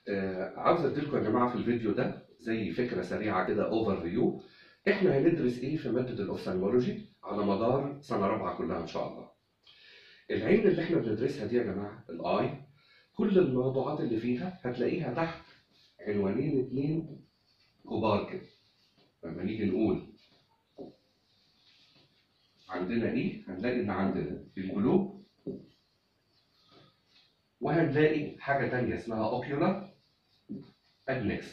آه، عاوز اديلكم يا جماعه في الفيديو ده زي فكره سريعه كده اوفر فيو احنا هندرس ايه في ماده الاوفثالمولوجي على مدار سنه رابعه كلها ان شاء الله. العين اللي احنا بندرسها دي يا جماعه الاي كل الموضوعات اللي فيها هتلاقيها تحت عنوانين اتنين كبار كده. لما نيجي نقول عندنا ايه؟ هنلاقي ان عندنا القلوب وهنلاقي حاجه تانية اسمها اوكيولار ادنكس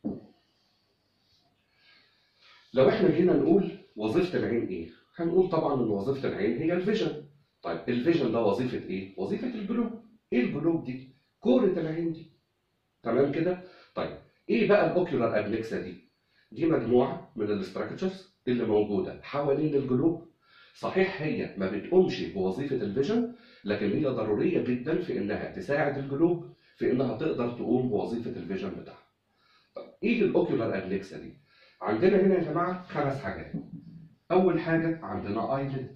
لو احنا جينا نقول وظيفه العين ايه؟ هنقول طبعا ان وظيفه العين هي الفيجن. طيب الفيجن ده وظيفه ايه؟ وظيفه الجلوب. ايه الجلوب دي؟ كوره العين دي. تمام كده؟ طيب ايه بقى الاوكيولار ادنكسا دي؟ دي مجموعه من الاستراكشرز اللي موجوده حوالين الجلوب صحيح هي ما بتقومش بوظيفه الفيجن لكن هي ضروريه جدا في انها تساعد الجلوب في انها تقدر تقوم بوظيفه الفيجن بتاعها. طب ايه الاوكيولار ادنكسا دي؟ عندنا هنا يا جماعه خمس حاجات. اول حاجه عندنا ايلid.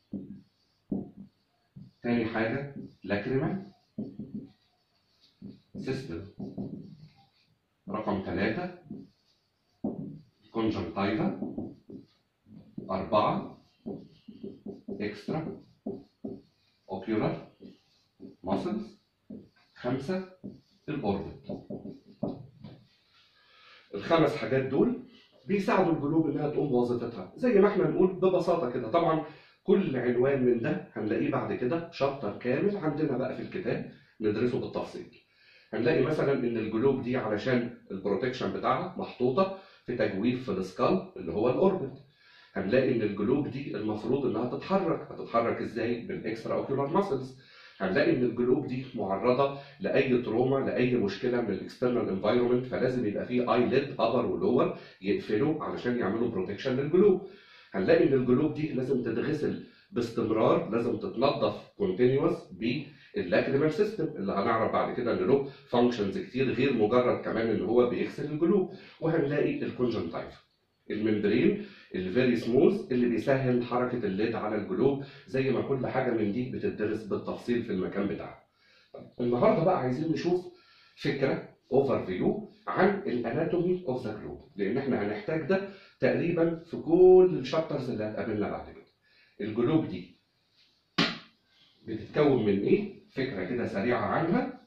تاني حاجه لاكريمال سيستم. رقم ثلاثة كونجنتايفا أربعة اكسترا اوكيولار ماسلز خمسة الاوربت الخمس حاجات دول بيساعدوا الجلوب انها تقوم بوظيفتها زي ما احنا نقول ببساطة كده طبعا كل عنوان من ده هنلاقيه بعد كده شابتر كامل عندنا بقى في الكتاب ندرسه بالتفصيل هنلاقي مثلا ان الجلوب دي علشان البروتكشن بتاعها محطوطة في تجويف في السكال اللي هو الاوربت هنلاقي ان الجلوب دي المفروض انها تتحرك هتتحرك ازاي بالاكسترا اوكيولار ماسلز هنلاقي ان الجلوب دي معرضه لاي تروما لاي مشكله من الاكسترنال انفايرمنت فلازم يبقى فيه اي ليد ابر ولور يقفلوا علشان يعملوا بروتكشن للجلوب هنلاقي ان الجلوب دي لازم تتغسل باستمرار لازم تتنظف كونتينوس باللاكريمال سيستم اللي هنعرف بعد كده ان له فانكشنز كتير غير مجرد كمان ان هو بيغسل الجلوب وهنلاقي الكونجنتايف الممبرين الفيري سموث اللي بيسهل حركه الليد على الجلوب زي ما كل حاجه من دي بتدرس بالتفصيل في المكان بتاعها. طيب النهارده بقى عايزين نشوف فكره اوفر فيو عن الاناتومي اوف ذا جلوب لان احنا هنحتاج ده تقريبا في كل الشابترز اللي هتقابلنا بعد كده. الجلوب دي بتتكون من ايه؟ فكره كده سريعه عنها.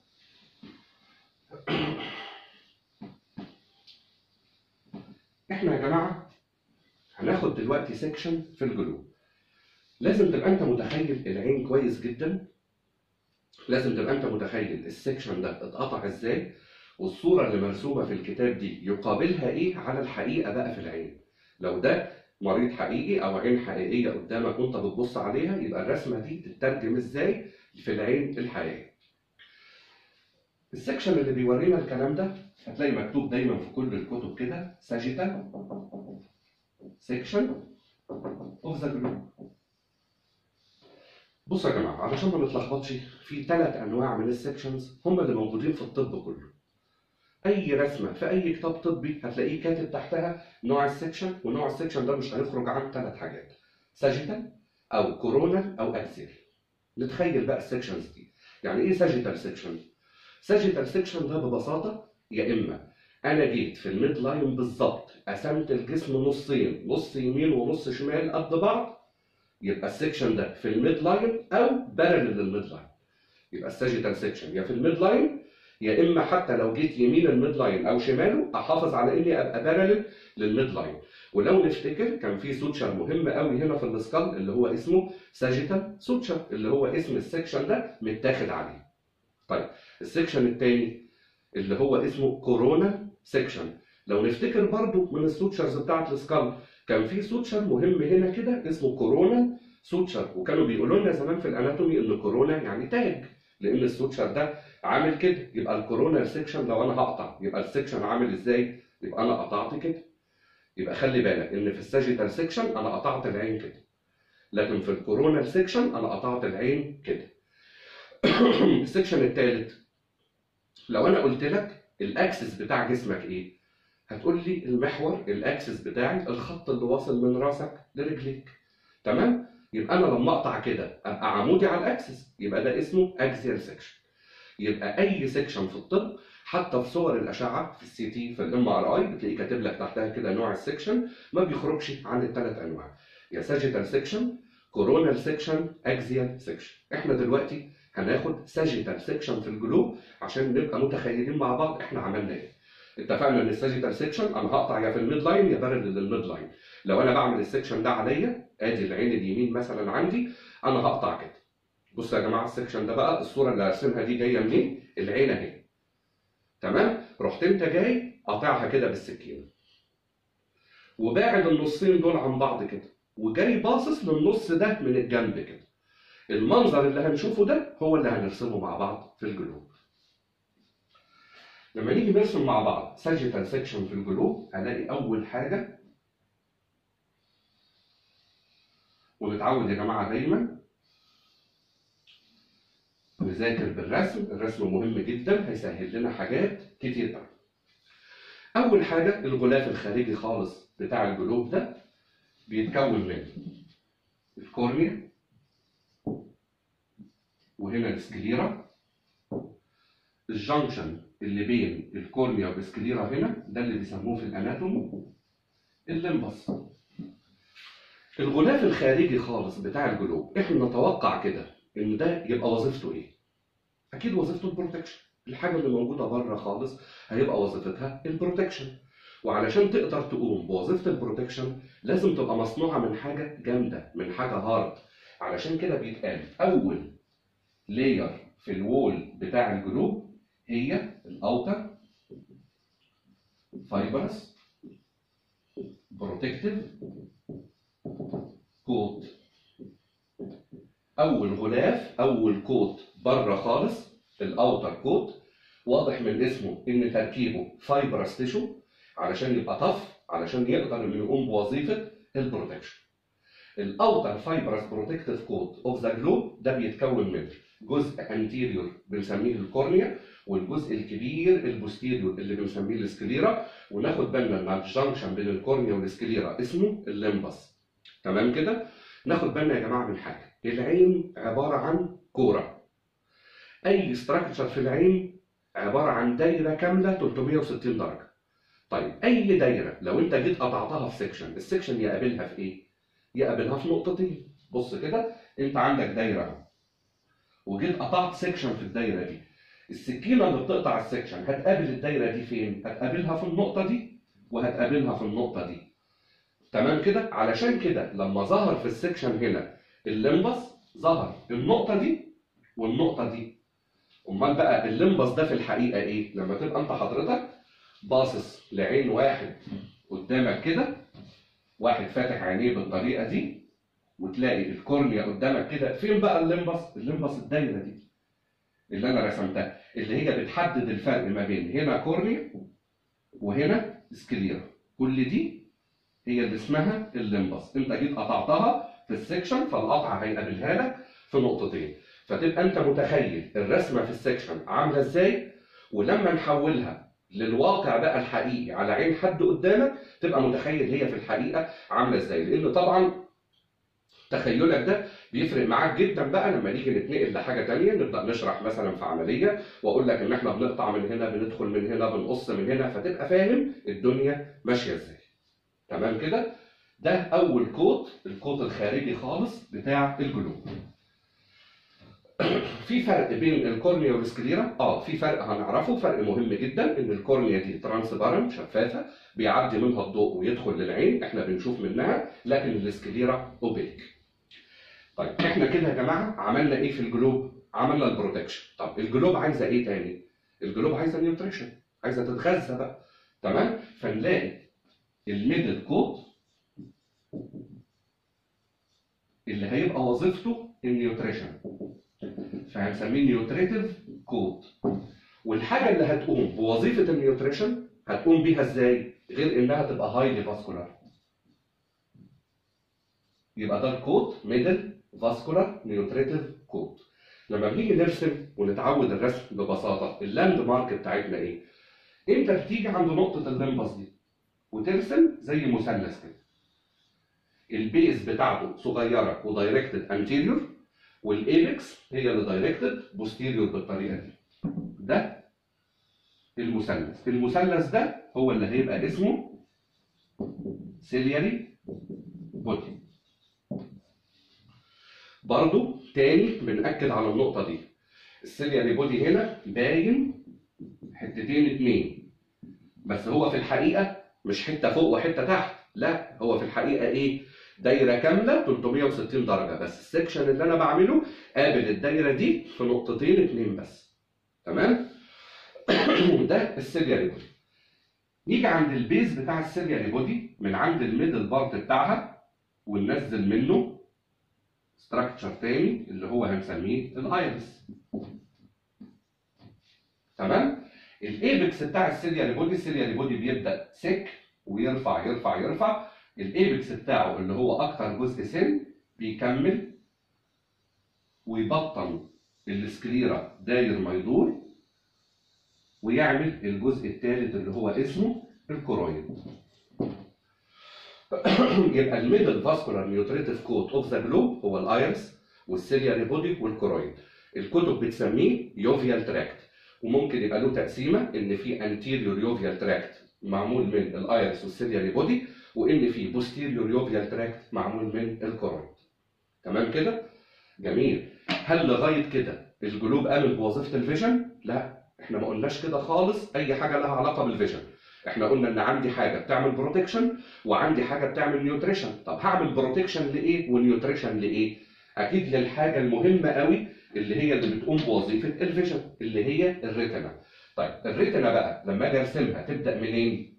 احنا يا جماعه هناخد دلوقتي سيكشن في الجلوب لازم تبقى انت متخيل العين كويس جدا لازم تبقى انت متخيل السيكشن ده اتقطع ازاي والصوره اللي مرسومه في الكتاب دي يقابلها ايه على الحقيقه بقى في العين لو ده مريض حقيقي او عين حقيقيه قدامك وانت بتبص عليها يبقى الرسمه دي تترجم ازاي في العين الحقيقيه السكشن اللي بيورينا الكلام ده هتلاقي مكتوب دايما في كل الكتب كده ساجيتال سيكشن اوف ذا جلوب بصوا يا جماعه علشان ما نتلخبطش في ثلاث انواع من السكشنز هم اللي موجودين في الطب كله اي رسمه في اي كتاب طبي هتلاقيه كاتب تحتها نوع السكشن ونوع السكشن ده مش هنخرج عن ثلاث حاجات ساجيتال او كورونال او اكسيل نتخيل بقى السكشنز دي يعني ايه ساجيتال سيكشن ساجيتال سيكشن ده ببساطه يا اما انا جيت في الميد لاين بالظبط قسمت الجسم نصين نص يمين ونص شمال قد بعض يبقى السكشن ده في الميد لاين او بارلل للميد لاين يبقى الساجيتال سيكشن يا في الميد لاين يا اما حتى لو جيت يمين الميد لاين او شماله احافظ على اني ابقى بارلل للميد لاين ولو نفتكر كان في سوتشر مهم قوي هنا في السكال اللي هو اسمه ساجيتال سوتشر اللي هو اسم السكشن ده متاخد عليه طيب السكشن الثاني اللي هو اسمه كورونا سيكشن لو نفتكر برضو من السوتشرز بتاعت السكال كان في سوتشر مهم هنا كده اسمه كورونا سوتشر وكانوا بيقولوا لنا زمان في الاناتومي ان كورونا يعني تاج لان السوتشر ده عامل كده يبقى الكورونا سيكشن لو انا هقطع يبقى السيكشن عامل ازاي يبقى انا قطعت كده يبقى خلي بالك ان في الساجيتال سيكشن انا قطعت العين كده لكن في الكورونا سيكشن انا قطعت العين كده السيكشن الثالث لو انا قلت لك الاكسس بتاع جسمك ايه هتقول لي المحور الاكسس بتاعي الخط اللي واصل من راسك لرجليك تمام يبقى انا لما اقطع كده ابقى عمودي على الاكسس يبقى ده اسمه اكسيال سيكشن يبقى اي سيكشن في الطب حتى في صور الاشعه في السي تي في الام ار اي بتلاقيه كاتب لك تحتها كده نوع السيكشن ما بيخرجش عن الثلاث انواع يا ساجيتال سيكشن كورونال سيكشن اكزيال سيكشن احنا دلوقتي هناخد ساجيتال سيكشن في الجلوب عشان نبقى متخيلين مع بعض احنا عملنا ايه اتفقنا ان الساجيتال سيكشن انا هقطع يا في الميد لاين يا بارد للميد لاين لو انا بعمل السيكشن ده عليا ادي العين اليمين مثلا عندي انا هقطع كده بصوا يا جماعه السيكشن ده بقى الصوره اللي هرسمها دي جايه منين العين اهي تمام رحت انت جاي قاطعها كده بالسكينه وباعد النصين دول عن بعض كده وجاي باصص للنص ده من الجنب كده المنظر اللي هنشوفه ده هو اللي هنرسمه مع بعض في الجلوب لما نيجي نرسم مع بعض ساجيتال سيكشن في الجلوب هلاقي اول حاجه ونتعود يا جماعه دايما نذاكر بالرسم الرسم مهم جدا هيسهل لنا حاجات كتير قوي اول حاجه الغلاف الخارجي خالص بتاع الجلوب ده بيتكون من الكورنيا وهنا السكليرا الجنكشن اللي بين الكورنيا والسكليرا هنا ده اللي بيسموه في الاناتومي الليمبس الغلاف الخارجي خالص بتاع الجلوب احنا نتوقع كده ان ده يبقى وظيفته ايه اكيد وظيفته البروتكشن الحاجه اللي موجوده بره خالص هيبقى وظيفتها البروتكشن وعلشان تقدر تقوم بوظيفه البروتكشن لازم تبقى مصنوعه من حاجه جامده من حاجه هارد علشان كده بيتقال اول لاير في الوول بتاع الجلوب هي الاوتر فايبرس بروتكتيف كوت اول غلاف اول كوت بره خالص الاوتر كوت واضح من اسمه ان تركيبه فايبرس تيشو علشان يبقى طف علشان يقدر انه يقوم بوظيفه البروتكشن الاوتر فايبرس بروتكتيف كوت اوف ذا جلوب ده بيتكون من جزء انتيريور بنسميه الكورنيا والجزء الكبير البوستيريور اللي بنسميه السكليرا وناخد بالنا ان الجنكشن بين الكورنيا والسكليرا اسمه الليمبس تمام كده ناخد بالنا يا جماعه من حاجه العين عباره عن كوره اي ستراكشر في العين عباره عن دايره كامله 360 درجه طيب اي دايره لو انت جيت قطعتها في سيكشن السيكشن يقابلها في ايه يقابلها في نقطتين بص كده انت عندك دايره اهو وجيت قطعت سيكشن في الدايره دي السكينه اللي بتقطع السيكشن هتقابل الدايره دي فين هتقابلها في النقطه دي وهتقابلها في النقطه دي تمام كده علشان كده لما ظهر في السيكشن هنا الليمبس ظهر النقطه دي والنقطه دي امال بقى الليمبس ده في الحقيقه ايه لما تبقى انت حضرتك باصص لعين واحد قدامك كده واحد فاتح عينيه بالطريقه دي وتلاقي الكورنيا قدامك كده فين بقى الليمبس الليمبس الدايره دي اللي انا رسمتها اللي هي بتحدد الفرق ما بين هنا كورنيا وهنا سكليرا كل دي هي اللي اسمها الليمبس انت جيت قطعتها في السكشن فالقطع هيقابلها لك في نقطتين فتبقى انت متخيل الرسمه في السكشن عامله ازاي ولما نحولها للواقع بقى الحقيقي على عين حد قدامك تبقى متخيل هي في الحقيقه عامله ازاي لان طبعا تخيلك ده بيفرق معاك جدا بقى لما نيجي نتنقل لحاجه تانية نبدا نشرح مثلا في عمليه واقول لك ان احنا بنقطع من هنا بندخل من هنا بنقص من هنا فتبقى فاهم الدنيا ماشيه ازاي تمام كده ده اول كوت الكوت الخارجي خالص بتاع الجلوب في فرق بين الكورنيا والسكليرا اه في فرق هنعرفه فرق مهم جدا ان الكورنيا دي ترانسبارنت شفافه بيعدي منها الضوء ويدخل للعين احنا بنشوف منها لكن السكليرا اوبيك طيب احنا كده يا جماعه عملنا ايه في الجلوب عملنا البروتكشن طب الجلوب عايزه ايه تاني الجلوب عايزه نيوتريشن عايزه تتغذى بقى تمام فنلاقي الميدل كوت اللي هيبقى وظيفته النيوتريشن فهنسميه نيوتريتيف كوت والحاجه اللي هتقوم بوظيفه النيوتريشن هتقوم بيها ازاي غير انها تبقى هايلي فاسكولار يبقى ده الكوت ميدل فاسكولار نيوتريتيف كوت لما بنيجي نرسم ونتعود الرسم ببساطه اللاند مارك بتاعتنا ايه انت بتيجي عند نقطه الليمبس دي وترسم زي مثلث كده البيز بتاعته صغيره ودايركتد انتيريور والايبكس هي اللي دايركتد بوستيريور بالطريقه دي ده المثلث المثلث ده هو اللي هيبقى اسمه سيلياري بودي برضو تاني بنأكد على النقطة دي السيلياري بودي هنا باين حتتين اتنين بس هو في الحقيقة مش حتة فوق وحتة تحت لا هو في الحقيقة ايه دايرة كاملة 360 درجة بس السكشن اللي انا بعمله قابل الدايرة دي في نقطتين اتنين بس تمام ده السيلياري بودي نيجي عند البيز بتاع السيلياري بودي من عند الميدل بارت بتاعها وننزل منه ستراكشر تاني اللي هو هنسميه الايرس تمام الايبكس بتاع السيلياري بودي السيلياري بودي بيبدا سك ويرفع يرفع يرفع الايبكس بتاعه اللي هو اكتر جزء سن بيكمل ويبطن السكليرا داير ما يدور ويعمل الجزء الثالث اللي هو اسمه الكورويد يبقى الميدل فاسكولار نيوتريتيف كوت اوف ذا جلوب هو الايرس والسيلياري بودي والكورويد الكتب بتسميه يوفيال تراكت وممكن يبقى له تقسيمه ان في انتيريور يوفيال تراكت معمول من الايرس والسيلياري بودي وان في بوستيريور يوفيال تراكت معمول من الكورويد تمام كده جميل هل لغايه كده الجلوب قامت بوظيفه الفيجن لا احنا ما قلناش كده خالص اي حاجه لها علاقه بالفيجن احنا قلنا ان عندي حاجه بتعمل بروتكشن وعندي حاجه بتعمل نيوتريشن طب هعمل بروتكشن لايه ونيوتريشن لايه اكيد للحاجه المهمه قوي اللي هي اللي بتقوم بوظيفه الفيجن اللي هي الريتنا طيب الريتنا بقى لما اجي ارسمها تبدا منين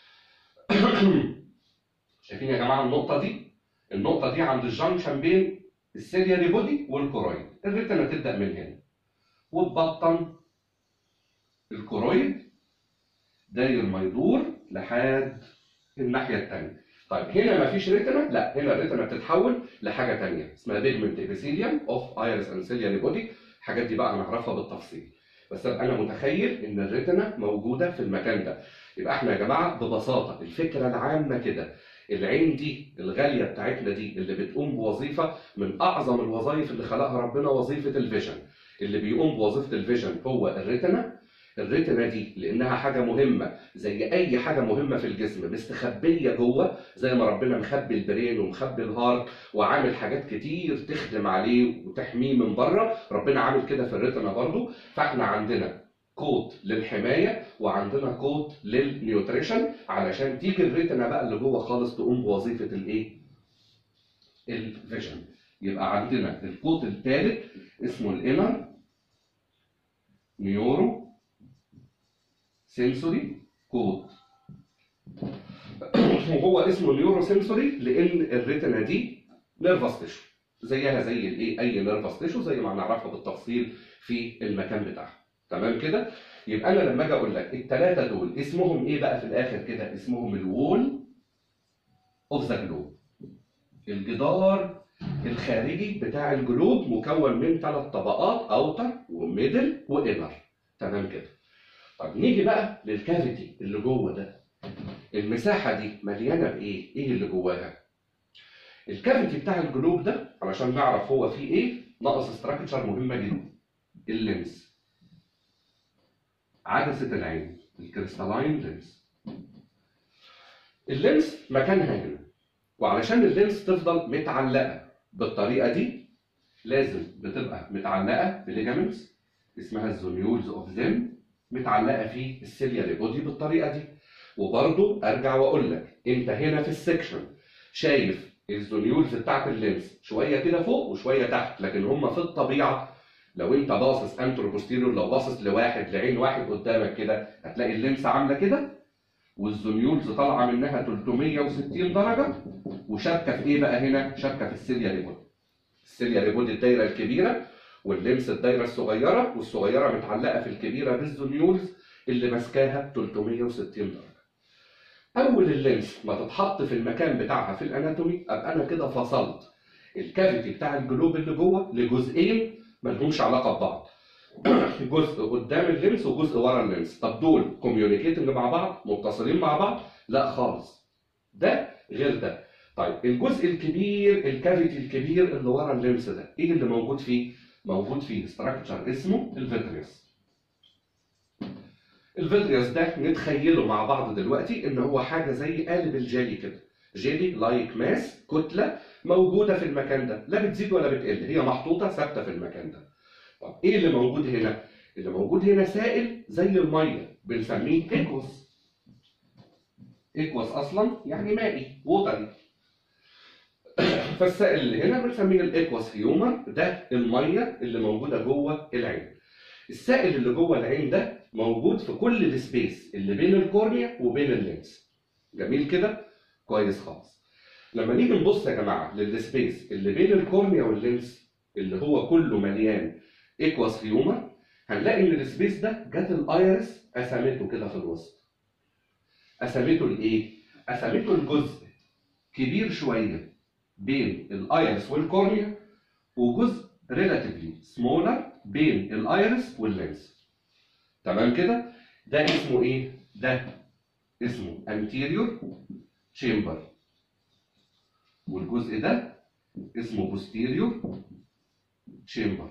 شايفين يا جماعه النقطه دي النقطه دي عند الجنكشن بين السيلياري بودي والكورويد الريتنا تبدا من هنا وتبطن الكورويد داير ما يدور لحد الناحيه الثانيه طيب هنا مفيش ريتنا لا هنا الريتنا بتتحول لحاجه ثانيه اسمها بيجمنت ابيثيليوم اوف ايرس اند سيلياري بودي الحاجات دي بقى هنعرفها بالتفصيل بس ابقى انا متخيل ان الريتنا موجوده في المكان ده يبقى احنا يا جماعه ببساطه الفكره العامه كده العين دي الغاليه بتاعتنا دي اللي بتقوم بوظيفه من اعظم الوظائف اللي خلقها ربنا وظيفه الفيجن اللي بيقوم بوظيفه الفيجن هو الريتنا الريتنا دي لانها حاجه مهمه زي اي حاجه مهمه في الجسم مستخبيه جوه زي ما ربنا مخبي البرين ومخبي الهارت وعامل حاجات كتير تخدم عليه وتحميه من بره ربنا عامل كده في الريتنا برضو فاحنا عندنا كوت للحمايه وعندنا كوت للنيوتريشن علشان تيجي الريتنا بقى اللي جوه خالص تقوم بوظيفه الايه؟ الفيجن يبقى عندنا الكوت الثالث اسمه الانر نيورو سنسوري كود وهو اسمه نيورو سنسوري لان الريتنا دي نيرفس تيشو زيها زي الايه اي نيرفس تيشو زي ما هنعرفها بالتفصيل في المكان بتاعها تمام كده يبقى انا لما اجي اقول لك الثلاثه دول اسمهم ايه بقى في الاخر كده اسمهم الوول اوف ذا جلوب الجدار الخارجي بتاع الجلوب مكون من ثلاث طبقات اوتر وميدل وانر تمام كده طب نيجي بقى للكافيتي اللي جوه ده المساحه دي مليانه بايه ايه اللي جواها الكافيتي بتاع الجلوب ده علشان نعرف هو فيه ايه ناقص استراكشر مهمه جدا اللينس عدسه العين الكريستالاين لينس اللينس مكانها هنا وعلشان اللينس تفضل متعلقه بالطريقه دي لازم بتبقى متعلقه بليجامنتس اسمها الزونيولز اوف زين متعلقه في السيلياري بودي بالطريقه دي وبرضو ارجع واقول لك انت هنا في السكشن شايف الزونيولز بتاعت اللينس شويه كده فوق وشويه تحت لكن هم في الطبيعه لو انت باصص انترو بوستيريور لو باصص لواحد لعين واحد قدامك كده هتلاقي اللينس عامله كده والزونيولز طالعه منها 360 درجه وشابكه في ايه بقى هنا؟ شابكه في السيلياري بودي. السيلياري بودي الدايره الكبيره واللمس الدايره الصغيره والصغيره متعلقه في الكبيره بالزونيولز اللي ماسكاها 360 درجه. اول اللينس ما تتحط في المكان بتاعها في الاناتومي ابقى انا كده فصلت الكافيتي بتاع الجلوب اللي جوه لجزئين مالهمش علاقه ببعض. جزء قدام اللينس وجزء ورا اللينس، طب دول كوميونيكيتنج مع بعض؟ متصلين مع بعض؟ لا خالص. ده غير ده. طيب الجزء الكبير الكافيتي الكبير اللي ورا اللينس ده، ايه اللي موجود فيه؟ موجود فيه ستراكشر اسمه الفيتريس الفيتريوس ده نتخيله مع بعض دلوقتي ان هو حاجه زي قالب الجيلي كده جيلي لايك ماس كتله موجوده في المكان ده لا بتزيد ولا بتقل هي محطوطه ثابته في المكان ده طب ايه اللي موجود هنا اللي موجود هنا سائل زي الميه بنسميه ايكوس ايكوس اصلا يعني مائي ووتري فالسائل اللي هنا بنسميه الايكوس هيومر ده الميه اللي موجوده جوه العين السائل اللي جوه العين ده موجود في كل السبيس اللي بين الكورنيا وبين اللينس جميل كده كويس خالص لما نيجي نبص يا جماعه للسبيس اللي بين الكورنيا واللينس اللي هو كله مليان ايكواس هيومر هنلاقي ان السبيس ده جت الايرس قسمته كده في الوسط قسمته لايه قسمته لجزء كبير شويه بين الايرس والكورنيا وجزء ريلاتيفلي سمولر بين الايرس واللينس تمام كده ده اسمه ايه ده اسمه anterior chamber والجزء ده اسمه posterior chamber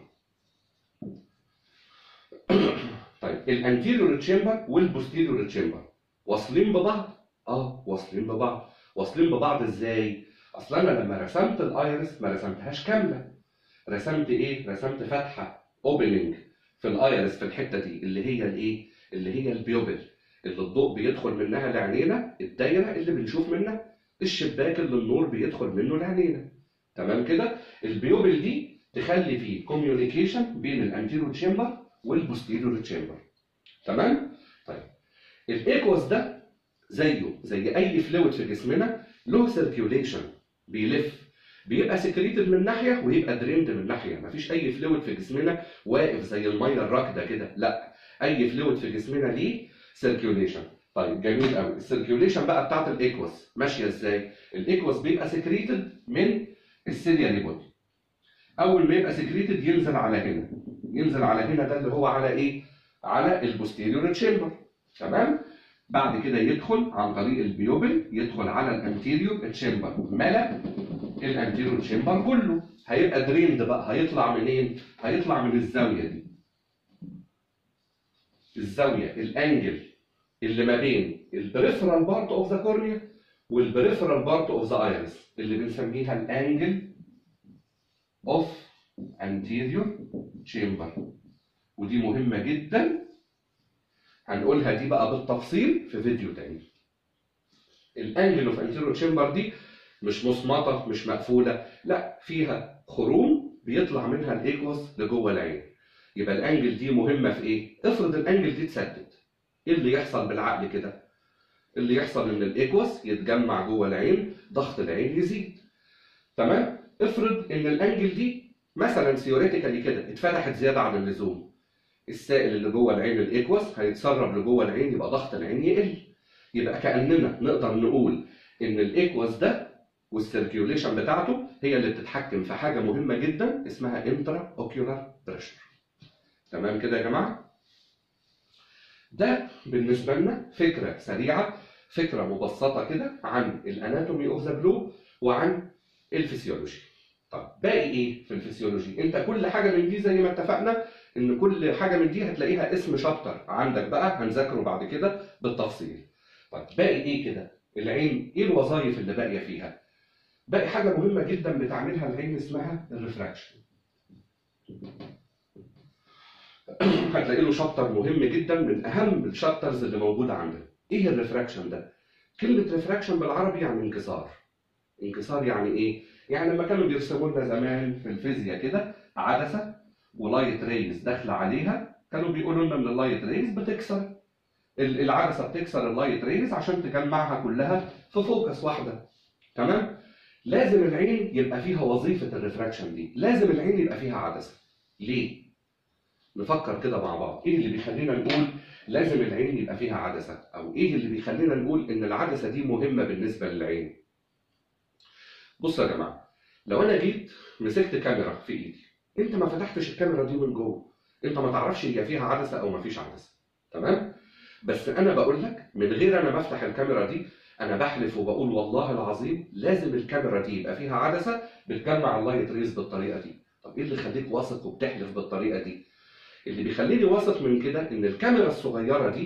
طيب الانتيريور تشامبر والبوستيريور تشامبر واصلين ببعض اه واصلين ببعض واصلين ببعض ازاي اصل انا لما رسمت الايرس ما رسمتهاش كامله رسمت ايه رسمت فتحه اوبننج في الايرس في الحته دي اللي هي الايه اللي هي البيوبل اللي الضوء بيدخل منها لعينينا الدايره اللي بنشوف منها الشباك اللي النور بيدخل منه لعينينا تمام كده البيوبل دي تخلي فيه كوميونيكيشن بين الانتيريور تشامبر والبوستيريور تشامبر تمام طيب الايكوس ده زيه زي اي فلويد في جسمنا له سيركيوليشن بيلف بيبقى سكريتد من ناحيه ويبقى دريند من ناحيه مفيش اي فلويد في جسمنا واقف زي الميه الراكده كده لا اي فلويد في جسمنا ليه سيركيوليشن طيب جميل قوي السيركيوليشن بقى بتاعت الايكوس ماشيه ازاي الايكوس بيبقى سكريتد من السيلياري بودي اول ما يبقى سكريتد ينزل على هنا ينزل على هنا ده اللي هو على ايه على البوستيريور تشامبر تمام بعد كده يدخل عن طريق البيوبل يدخل على الانتيريور تشامبر ملا الانتيريور تشامبر كله هيبقى دريند بقى هيطلع منين هيطلع من الزاويه دي الزاويه الانجل اللي ما بين البريفرال بارت اوف ذا كورنيا والبريفرال بارت اوف ذا ايرس اللي بنسميها الانجل اوف anterior chamber ودي مهمة جدا هنقولها دي بقى بالتفصيل في فيديو تاني الانجل اوف anterior chamber دي مش مصمطة مش مقفولة لا فيها خروم بيطلع منها الايكوس لجوه العين يبقى الانجل دي مهمة في ايه؟ افرض الانجل دي اتسدد ايه اللي يحصل بالعقل كده؟ اللي يحصل ان الايكوس يتجمع جوه العين ضغط العين يزيد تمام؟ افرض ان الانجل دي مثلا ثيوريتيكالي كده اتفتحت زياده عن اللزوم السائل اللي جوه العين الايكوس هيتسرب لجوه العين يبقى ضغط العين يقل يبقى كاننا نقدر نقول ان الايكوس ده والسيركيوليشن بتاعته هي اللي بتتحكم في حاجه مهمه جدا اسمها انترا اوكيولار بريشر تمام كده يا جماعه ده بالنسبه لنا فكره سريعه فكره مبسطه كده عن الاناتومي اوف ذا جلوب وعن الفسيولوجي طب باقي ايه في الفسيولوجي انت كل حاجه من دي زي ما اتفقنا ان كل حاجه من دي هتلاقيها اسم شابتر عندك بقى هنذاكره بعد كده بالتفصيل طيب باقي ايه كده العين ايه الوظائف اللي باقيه فيها باقي حاجه مهمه جدا بتعملها العين اسمها الريفراكشن هتلاقي له شابتر مهم جدا من اهم الشابترز اللي موجوده عندنا ايه الريفراكشن ده كلمه ريفراكشن بالعربي يعني انكسار انكسار يعني ايه يعني لما كانوا بيرسموا لنا زمان في الفيزياء كده عدسه ولايت ريز داخله عليها كانوا بيقولوا لنا ان اللايت ريز بتكسر العدسه بتكسر اللايت ريز عشان تجمعها كلها في فوكس واحده تمام لازم العين يبقى فيها وظيفه الريفراكشن دي لازم العين يبقى فيها عدسه ليه نفكر كده مع بعض ايه اللي بيخلينا نقول لازم العين يبقى فيها عدسه او ايه اللي بيخلينا نقول ان العدسه دي مهمه بالنسبه للعين بصوا يا جماعه لو انا جيت مسكت كاميرا في ايدي انت ما فتحتش الكاميرا دي من جوه انت ما تعرفش هي فيها عدسه او ما فيش عدسه تمام بس انا بقول لك من غير انا ما افتح الكاميرا دي انا بحلف وبقول والله العظيم لازم الكاميرا دي يبقى فيها عدسه بتجمع اللايت ريز بالطريقه دي طب ايه اللي يخليك واثق وبتحلف بالطريقه دي اللي بيخليني واثق من كده ان الكاميرا الصغيره دي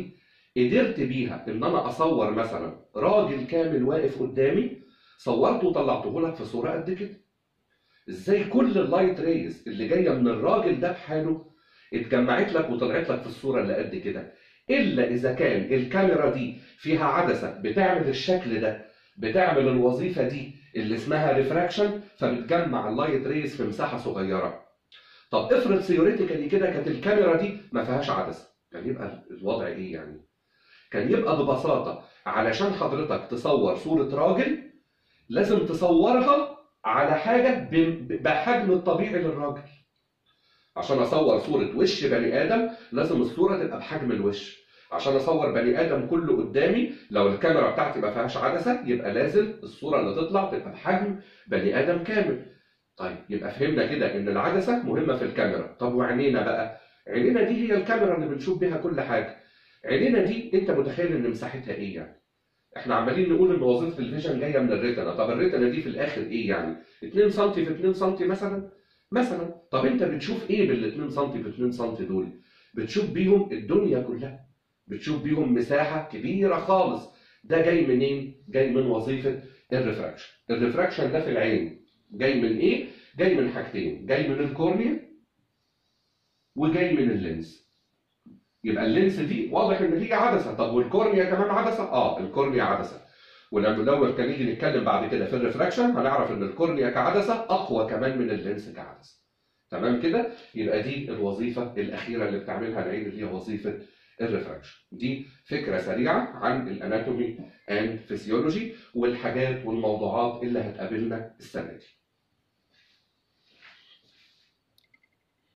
قدرت بيها ان انا اصور مثلا راجل كامل واقف قدامي صورته وطلعته لك في صوره قد كده ازاي كل اللايت ريز اللي جايه من الراجل ده بحاله اتجمعت لك وطلعت لك في الصوره اللي قد كده الا اذا كان الكاميرا دي فيها عدسه بتعمل الشكل ده بتعمل الوظيفه دي اللي اسمها ريفراكشن فبتجمع اللايت ريز في مساحه صغيره طب افرض ثيوريتيكالي كده كانت الكاميرا دي ما فيهاش عدسه كان يبقى الوضع ايه يعني كان يبقى ببساطه علشان حضرتك تصور صوره راجل لازم تصورها على حاجه ب- بحجم الطبيعي للراجل عشان اصور صوره وش بني ادم لازم الصوره تبقى بحجم الوش عشان اصور بني ادم كله قدامي لو الكاميرا بتاعتي ما فيهاش عدسه يبقى لازم الصوره اللي تطلع تبقى بحجم بني ادم كامل طيب يبقى فهمنا كده ان العدسه مهمه في الكاميرا طب وعينينا بقى عينينا دي هي الكاميرا اللي بنشوف بيها كل حاجه عينينا دي انت متخيل ان مساحتها ايه يعني احنا عمالين نقول ان وظيفه الفيجن جايه من الريتنا طب الريتنا دي في الاخر ايه يعني 2 سم في 2 سم مثلا مثلا طب انت بتشوف ايه بال 2 سم في 2 سم دول بتشوف بيهم الدنيا كلها بتشوف بيهم مساحه كبيره خالص ده جاي منين جاي من وظيفه الريفراكشن الريفراكشن ده في العين جاي من ايه جاي من حاجتين جاي من الكورنيا وجاي من اللينس يبقى اللينس دي واضح ان هي عدسه طب والكورنيا كمان عدسه اه الكورنيا عدسه ولما لو كان نيجي نتكلم بعد كده في الريفراكشن هنعرف ان الكورنيا كعدسه اقوى كمان من اللينس كعدسه تمام كده يبقى دي الوظيفه الاخيره اللي بتعملها العين اللي هي وظيفه الريفراكشن دي فكره سريعه عن الاناتومي اند فيسيولوجي والحاجات والموضوعات اللي هتقابلنا السنه دي